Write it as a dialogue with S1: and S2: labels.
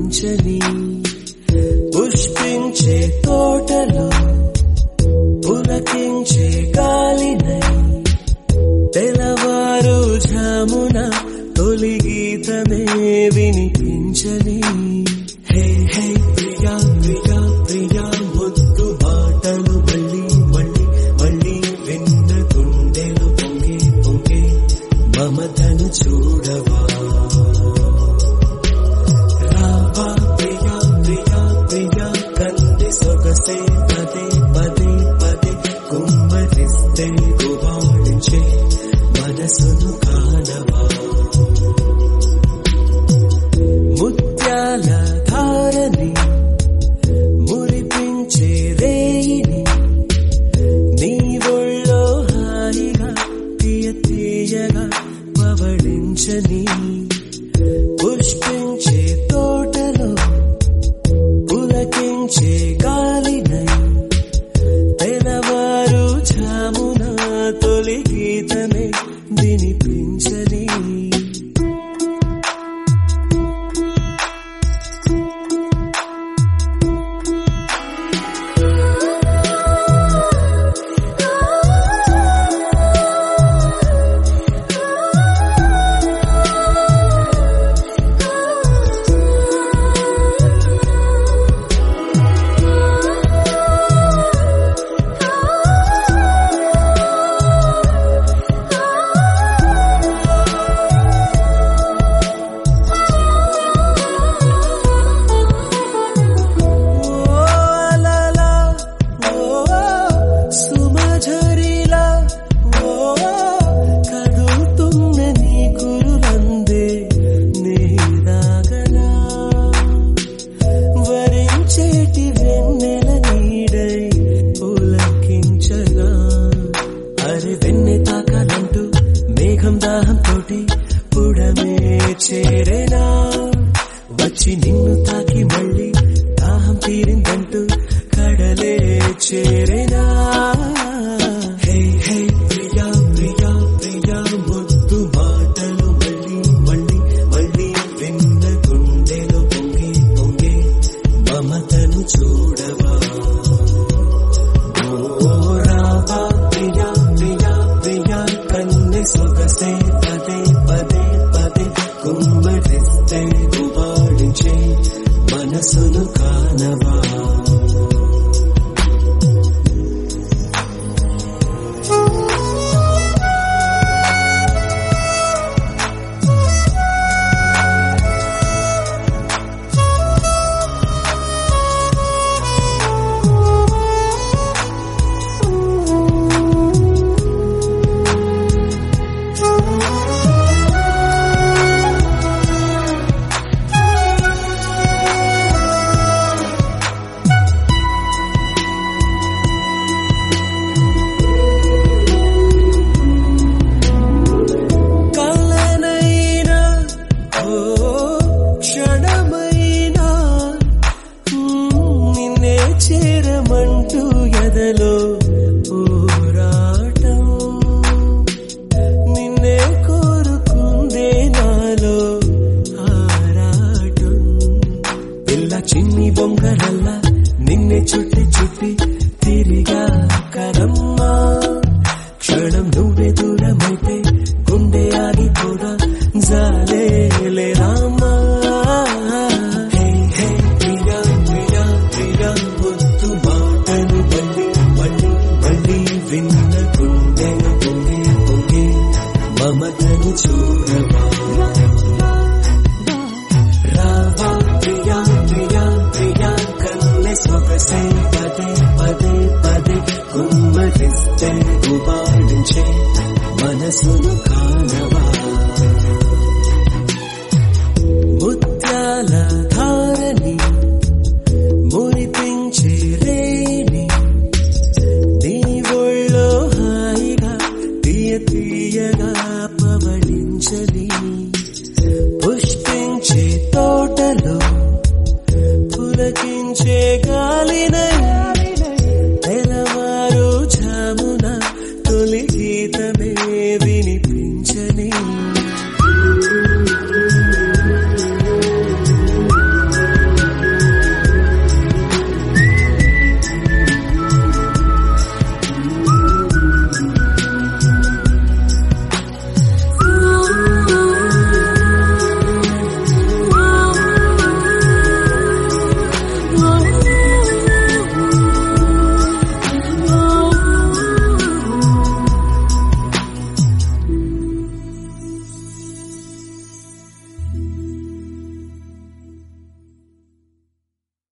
S1: కనిపించని పుష్పించే తోటలో పులకించే గాలినై తెలవారు ఝామున తొలి గీతమే వినిపించని హే హే ప్రియా ప్రియా ప్రియా ముద్దు మాటలు మళ్ళీ మళ్ళీ మళ్ళీ విన్న గుండెలు పొంగే పొంగే మమతను చూడవా రావా ప్రియా ప్రియా ప్రియా కంది సొగసే పదే పదే పదే కుమ్మరిస్తే గుబాళించే మనసును కానవా ముత్యాల ధారని మురిపించే రేయిని నీ ఒళ్ళో హాయిగా తీయ తీయగా పవళించని పుష్పించే తోటలో పులకించే గాలినై తెలవారు ఝామున తొలి గీతమే వినిపించని ఓ లాలా ఓ సుమఝరిలా ఓ కదులుతున్న నీ కురులందే నీరాగనా వరించేటి వెన్నెల నీడై పులకించగా అరే వెన్నె తాకాలంటూ మేఘం దాహం తోటి పుడమే చేరేనా వచ్చి నిన్ను తాకి మళ్ళీ దాహం తీరిందంటూ కడలే చేరేనా హే హే ప్రియా ప్రియా ప్రియా ముద్దు మాటలు మళ్ళీ మళ్ళీ మళ్ళీ విన్న గుండెలు పొంగే పొంగే మమతను చూడవా ఓ రావా ప్రియా ప్రియా ప్రియా కన్నె సొగసే పదే పదే పదే కుమ్మరిస్తే గుబాళించే మనసును కానవా కలనైనా ఓ క్షణమైనా మ్మ్, నిన్నే చేరమంటూ ఎదలో పోరాటం నిన్నే కోరుకుందే నాలో ఆరాటం పిల్ల చిన్ని బొంగరల్లా నిన్నే చుట్టి చుట్టి తిరిగా కదమ్మా క్షణం నువ్వే దూరమైతే గుండె ఆగిపోదా జాలే రామా హే హే ప్రియా ప్రియా ప్రియా ముద్దు మాటలు మళ్ళీ మళ్ళీ మళ్ళీ విన్న గుండెను పొంగే పొంగే మమతను చూడవా రావా ప్రియా ప్రియా ప్రియా కన్నె సొగసే పదే పదే పదే కుమ్మరిస్తే గుబాళించే మనసును కానవా